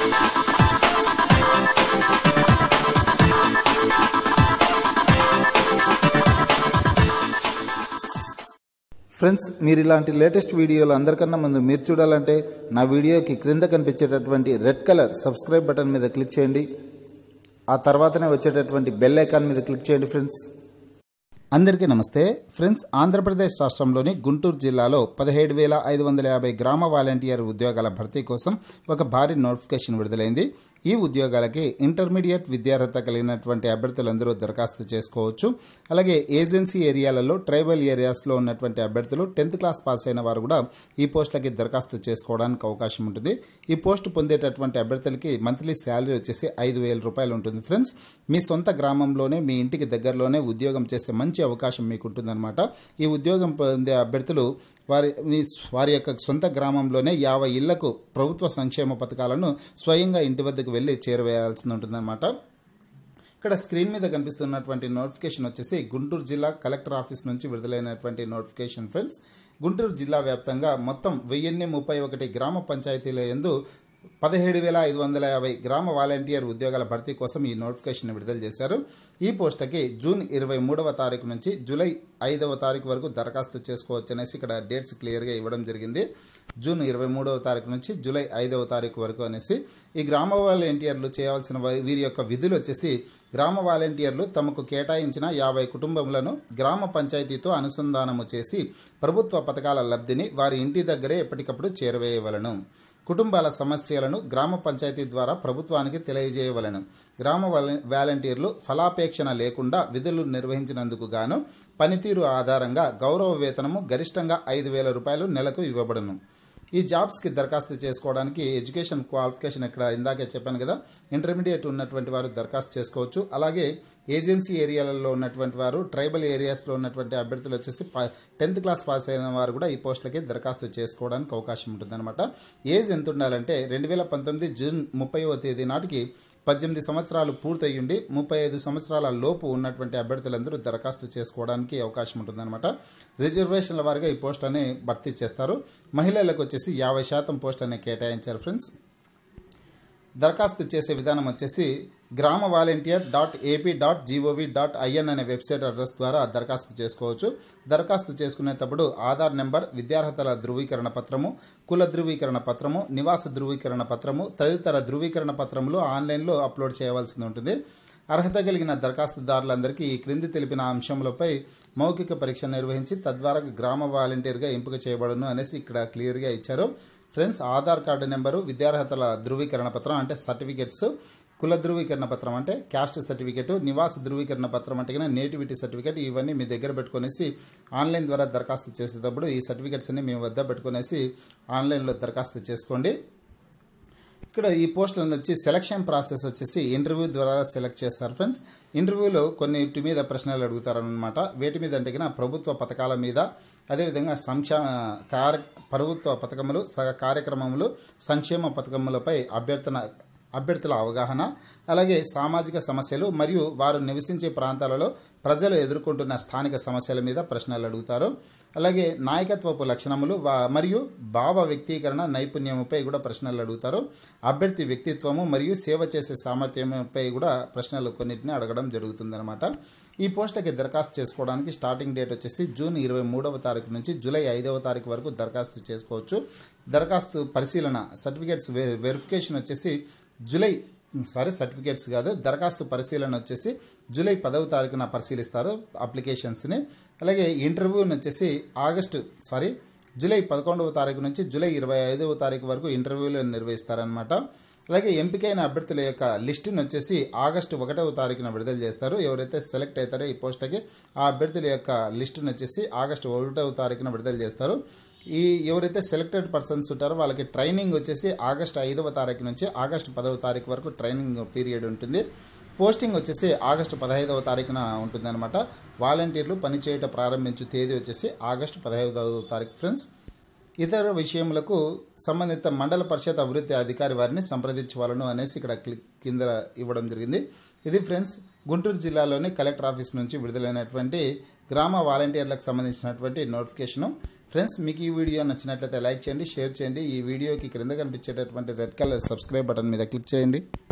friends మీరు ఇలాంటి latest వీడియోలు అందరికన్నా ముందు మీరు చూడాలంటే నా వీడియోకి క్రింద కనిపించేటటువంటి రెడ్ కలర్ సబ్స్క్రైబ్ బటన్ మీద క్లిక్ చేయండి ఆ తర్వాతనే వచ్చేటటువంటి బెల్ ఐకాన్ మీద క్లిక్ చేయండి ఫ్రెండ్స్ అందరికీ నమస్తే ఫ్రెండ్స్ ఆంధ్రప్రదేశ్ రాష్ట్రంలోని గుంటూరు జిల్లాలో పదిహేడు వేల ఐదు వందల యాభై గ్రామ వాలంటీర్ ఉద్యోగాల భర్తీ కోసం ఒక భారీ నోటిఫికేషన్ విడుదలైంది ఈ ఉద్యోగాలకి ఇంటర్మీడియట్ విద్యార్హత కలిగినటువంటి అభ్యర్థులందరూ దరఖాస్తు చేసుకోవచ్చు అలాగే ఏజెన్సీ ఏరియాలలో ట్రైబల్ ఏరియాస్లో ఉన్నటువంటి అభ్యర్థులు టెన్త్ క్లాస్ పాస్ అయిన వారు కూడా ఈ పోస్టులకి దరఖాస్తు చేసుకోవడానికి అవకాశం ఉంటుంది ఈ పోస్ట్ పొందేటటువంటి అభ్యర్థులకి మంత్లీ శాలరీ వచ్చేసి ఐదు వేల రూపాయలు ఉంటుంది ఫ్రెండ్స్ మీ సొంత గ్రామంలోనే మీ ఇంటికి దగ్గరలోనే ఉద్యోగం చేసే మంచి అవకాశం మీకు ఉంటుందన్నమాట ఈ ఉద్యోగం పొందే అభ్యర్థులు వారి మీ వారి యొక్క సొంత గ్రామంలోనే యాభై ఇళ్లకు ప్రభుత్వ సంక్షేమ పథకాలను స్వయంగా ఇంటి వద్దకు వెళ్ళి చేరవేయాల్సి ఉంటుందన్నమాట ఇక్కడ స్క్రీన్ మీద కనిపిస్తున్నటువంటి నోటిఫికేషన్ వచ్చేసి గుంటూరు జిల్లా కలెక్టర్ ఆఫీస్ నుంచి విడుదలైనటువంటి నోటిఫికేషన్ ఫ్రెండ్స్ గుంటూరు జిల్లా వ్యాప్తంగా మొత్తం వెయ్యిన్ని ముప్పై ఒకటి గ్రామ పంచాయతీల ఎందు పదిహేడు వేల ఐదు వందల యాభై గ్రామ వాలంటీర్ ఉద్యోగాల భర్తీ కోసం ఈ నోటిఫికేషన్ విడుదల చేశారు ఈ పోస్టుకి జూన్ ఇరవై మూడవ తారీఖు నుంచి జూలై ఐదవ తారీఖు వరకు దరఖాస్తు చేసుకోవచ్చు అనేసి ఇక్కడ డేట్స్ క్లియర్గా ఇవ్వడం జరిగింది జూన్ ఇరవై మూడవ తారీఖు నుంచి జూలై ఐదవ తారీఖు వరకు అనేసి ఈ గ్రామ వాలంటీర్లు చేయాల్సిన వా- వీరి యొక్క విధులు వచ్చేసి గ్రామ వాలంటీర్లు తమకు కేటాయించిన యాభై కుటుంబములను గ్రామ పంచాయతీతో అనుసంధానము చేసి ప్రభుత్వ పథకాల లబ్ధిని వారి ఇంటి దగ్గరే ఎప్పటికప్పుడు చేరవేయవలను కుటుంబాల సమస్యలను గ్రామ పంచాయతీ ద్వారా ప్రభుత్వానికి తెలియజేయవలెను గ్రామ వాల- వాలంటీర్లు ఫలాపేక్షణ లేకుండా విధులు నిర్వహించినందుకు గాను పనితీరు ఆధారంగా గౌరవ వేతనము గరిష్టంగా ఐదు వేల రూపాయలు నెలకు ఇవ్వబడును ఈ జాబ్స్కి దరఖాస్తు చేసుకోవడానికి ఎడ్యుకేషన్ క్వాలిఫికేషన్ ఇక్కడ ఇందాకే చెప్పాను కదా ఇంటర్మీడియట్ ఉన్నటువంటి వారు దరఖాస్తు చేసుకోవచ్చు అలాగే ఏజెన్సీ ఏరియాలలో ఉన్నటువంటి వారు ట్రైబల్ ఏరియాస్లో ఉన్నటువంటి అభ్యర్థులు వచ్చేసి టెన్త్ క్లాస్ పాస్ అయిన వారు కూడా ఈ పోస్టులకి దరఖాస్తు చేసుకోవడానికి అవకాశం ఉంటుందన్నమాట ఏజ్ ఎంత ఉండాలంటే రెండు వేల పంతొమ్మిది జూన్ ముప్పైవ తేదీ నాటికి పద్దెనిమిది సంవత్సరాలు పూర్తయ్యుండి ముప్పై ఐదు సంవత్సరాల లోపు ఉన్నటువంటి అభ్యర్థులందరూ దరఖాస్తు చేసుకోవడానికి అవకాశం ఉంటుందన్నమాట రిజర్వేషన్ల వారిగా ఈ పోస్ట్ అని భర్తీ చేస్తారు మహిళలకు వచ్చేసి యాభై శాతం పోస్ట్ అని కేటాయించారు ఫ్రెండ్స్ దరఖాస్తు చేసే విధానం వచ్చేసి grama volunteer dot AP dot GOV dot IN అనే వెబ్సైట్ అడ్రస్ ద్వారా దరఖాస్తు చేసుకోవచ్చు దరఖాస్తు చేసుకునేటప్పుడు ఆధార్ నెంబర్ విద్యార్హతల ధృవీకరణ పత్రము కుల ధృవీకరణ పత్రము నివాస ధృవీకరణ పత్రము తదితర ధృవీకరణ పత్రములు ఆన్లైన్లో అప్లోడ్ చేయవలసి ఉంటుంది అర్హత కలిగిన దరఖాస్తుదారులందరికీ ఈ క్రింది తెలిపిన అంశములపై మౌఖిక పరీక్ష నిర్వహించి తద్వారా గ్రామ వాలంటీర్గా ఎంపిక చేయబడును అనేసి ఇక్కడ క్లియర్గా ఇచ్చారు ఫ్రెండ్స్ ఆధార్ కార్డు నెంబరు విద్యార్హతల ధృవీకరణ పత్రం అంటే సర్టిఫికెట్స్ కుల ధృవీకరణ పత్రం అంటే క్యాస్ట్ సర్టిఫికేట్ నివాస ధృవీకరణ పత్రం అంటే కనుక నేటివిటీ సర్టిఫికేట్ ఇవన్నీ మీ దగ్గర పెట్టుకునేసి ఆన్లైన్ ద్వారా దరఖాస్తు చేసేటప్పుడు ఈ సర్టిఫికేట్స్ అన్ని మీ వద్ద పెట్టుకునేసి ఆన్లైన్లో దరఖాస్తు చేసుకోండి ఇక్కడ ఈ పోస్టులను వచ్చి సెలక్షన్ ప్రాసెస్ వచ్చేసి ఇంటర్వ్యూ ద్వారా సెలెక్ట్ చేస్తారు ఫ్రెండ్స్ ఇంటర్వ్యూలో కొన్నిటి మీద ప్రశ్నలు అడుగుతారనమాట వేటి మీద అంటే కనుక ప్రభుత్వ పథకాల మీద అదేవిధంగా సంక్షేమ కార్య ప్రభుత్వ పథకములు స- కార్యక్రమములు సంక్షేమ పథకములపై అభ్యర్థన అభ్యర్థుల అవగాహన అలాగే సామాజిక సమస్యలు మరియు వారు నివసించే ప్రాంతాలలో ప్రజలు ఎదుర్కొంటున్న స్థానిక సమస్యల మీద ప్రశ్నలు అడుగుతారు అలాగే నాయకత్వపు లక్షణములు వా- మరియు భావ వ్యక్తీకరణ నైపుణ్యముపై కూడా ప్రశ్నలు అడుగుతారు అభ్యర్థి వ్యక్తిత్వము మరియు సేవ చేసే సామర్థ్యంపై కూడా ప్రశ్నలు కొన్నిటిని అడగడం జరుగుతుందన్నమాట ఈ పోస్టుకి దరఖాస్తు చేసుకోవడానికి స్టార్టింగ్ డేట్ వచ్చేసి జూన్ ఇరవై మూడవ తారీఖు నుంచి జూలై ఐదవ తారీఖు వరకు దరఖాస్తు చేసుకోవచ్చు దరఖాస్తు పరిశీలన సర్టిఫికేట్స్ వె వెరిఫికేషన్ వచ్చేసి జూలై సారీ సర్టిఫికేట్స్ కాదు దరఖాస్తు పరిశీలన వచ్చేసి జూలై పదవ తారీఖున పరిశీలిస్తారు అప్లికేషన్స్ని అలాగే ఇంటర్వ్యూని వచ్చేసి ఆగస్టు సారీ జూలై పదకొండవ తారీఖు నుంచి జూలై ఇరవై ఐదవ తారీఖు వరకు ఇంటర్వ్యూలు నిర్వహిస్తారనమాట అలాగే ఎంపికైన అభ్యర్థుల యొక్క లిస్టును వచ్చేసి ఆగస్టు ఒకటవ తారీఖున విడుదల చేస్తారు ఎవరైతే సెలెక్ట్ అవుతారో ఈ పోస్ట్కి ఆ అభ్యర్థుల యొక్క లిస్టును వచ్చేసి ఆగస్టు ఒకటవ తారీఖున విడుదల చేస్తారు ఈ ఎవరైతే సెలెక్టెడ్ పర్సన్స్ ఉంటారో వాళ్ళకి ట్రైనింగ్ వచ్చేసి ఆగస్టు ఐదవ తారీఖు నుంచి ఆగస్టు పదవ తారీఖు వరకు ట్రైనింగ్ పీరియడ్ ఉంటుంది పోస్టింగ్ వచ్చేసి ఆగస్టు పదహైదవ తారీఖున ఉంటుందన్నమాట వాలంటీర్లు పనిచేయట ప్రారంభించు తేదీ వచ్చేసి ఆగస్టు పదహైదవ తారీఖు ఫ్రెండ్స్ ఇతర విషయములకు సంబంధిత మండల పరిషత్ అభివృద్ధి అధికారి వారిని సంప్రదించవాలను అనేసి ఇక్కడ క్లిక్ కింద ఇవ్వడం జరిగింది ఇది ఫ్రెండ్స్ గుంటూరు జిల్లాలోని కలెక్టర్ ఆఫీస్ నుంచి విడుదలైనటువంటి గ్రామ వాలంటీర్లకు సంబంధించినటువంటి నోటిఫికేషను ఫ్రెండ్స్ మీకు ఈ వీడియో నచ్చినట్లయితే లైక్ చేయండి షేర్ చేయండి ఈ వీడియోకి క్రింద కనిపించేటటువంటి రెడ్ కలర్ సబ్స్క్రైబ్ బటన్ మీద క్లిక్ చేయండి